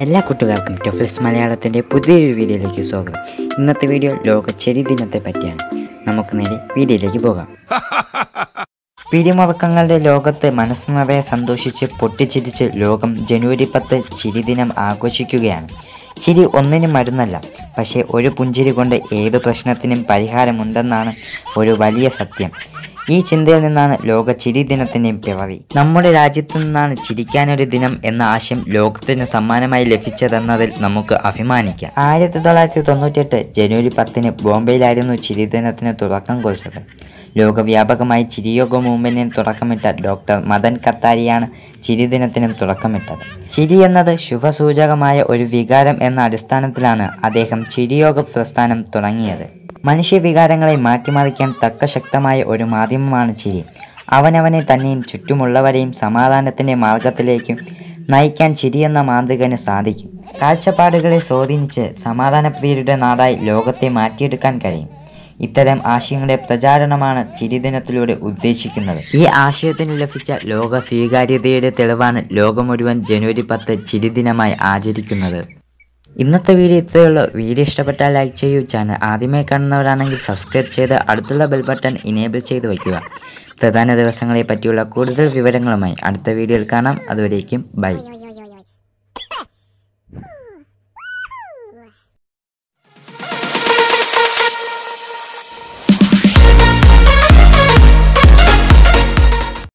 എല്ലാ കൂട്ടുകാർക്കും ടൊഫിൽസ് മലയാളത്തിൻ്റെ പുതിയൊരു വീഡിയോയിലേക്ക് സ്വാഗതം ഇന്നത്തെ വീഡിയോ ലോക ചെടി ദിനത്തെ പറ്റിയാണ് നമുക്ക് നേരെ വീഡിയോയിലേക്ക് പോകാം പിരിമുറക്കങ്ങളുടെ ലോകത്ത് മനസ്സ് നിറയെ സന്തോഷിച്ച് പൊട്ടിച്ചിരിച്ച് ലോകം ജനുവരി പത്ത് ചിരിദിനം ആഘോഷിക്കുകയാണ് ചിരി ഒന്നിനും മരുന്നല്ല പക്ഷേ ഒരു പുഞ്ചിരി കൊണ്ട് ഏത് പ്രശ്നത്തിനും പരിഹാരമുണ്ടെന്നാണ് ഒരു വലിയ സത്യം ഈ ചിന്തയിൽ നിന്നാണ് ലോക ചിരി ദിനത്തിൻ്റെ പിറവി നമ്മുടെ രാജ്യത്തു നിന്നാണ് ചിരിക്കാനൊരു ദിനം എന്ന ആശയം ലോകത്തിന് സമ്മാനമായി ലഭിച്ചതെന്നതിൽ നമുക്ക് അഭിമാനിക്കാം ആയിരത്തി തൊള്ളായിരത്തി തൊണ്ണൂറ്റെട്ട് ജനുവരി പത്തിന് ബോംബെയിലായിരുന്നു ചിരി ദിനത്തിന് തുടക്കം കുറിച്ചത് ലോകവ്യാപകമായി ചിരിയോഗ മൂവ്മെന്റിന് തുടക്കമിട്ട ഡോക്ടർ മദൻ കത്താരിയാണ് ചിരി ദിനത്തിനും തുടക്കമിട്ടത് ചിരി എന്നത് ശുഭസൂചകമായ ഒരു വികാരം എന്ന അടിസ്ഥാനത്തിലാണ് അദ്ദേഹം ചിരിയോഗ പ്രസ്ഥാനം തുടങ്ങിയത് മനുഷ്യവികാരങ്ങളെ മാറ്റിമറിക്കാൻ തക്ക ശക്തമായ ഒരു മാധ്യമമാണ് ചിരി അവനവനെ തന്നെയും ചുറ്റുമുള്ളവരെയും സമാധാനത്തിൻ്റെ മാർഗത്തിലേക്ക് നയിക്കാൻ ചിരിയെന്ന മാന്ത്രികന് സാധിക്കും കാഴ്ചപ്പാടുകളെ സ്വാധീനിച്ച് സമാധാനപ്രിയരുടെ നാടായി ലോകത്തെ മാറ്റിയെടുക്കാൻ കഴിയും ഇത്തരം ആശയങ്ങളുടെ പ്രചാരണമാണ് ചിരിദിനത്തിലൂടെ ഉദ്ദേശിക്കുന്നത് ഈ ആശയത്തിന് ലഭിച്ച ലോക സ്വീകാര്യതയുടെ തെളിവാണ് ലോകം മുഴുവൻ ജനുവരി പത്ത് ചിരിദിനമായി ആചരിക്കുന്നത് ഇന്നത്തെ വീഡിയോ ഇത്രയുള്ളൂ വീഡിയോ ഇഷ്ടപ്പെട്ടാൽ ലൈക്ക് ചെയ്യൂ ചാനൽ ആദ്യമായി കാണുന്നവരാണെങ്കിൽ സബ്സ്ക്രൈബ് ചെയ്ത് അടുത്തുള്ള ബെൽ ബട്ടൺ ഇനേബിൾ ചെയ്ത് വയ്ക്കുക പ്രധാന ദിവസങ്ങളെ പറ്റിയുള്ള കൂടുതൽ വിവരങ്ങളുമായി അടുത്ത വീഡിയോയിൽ കാണാം അതുവരേക്കും ബൈ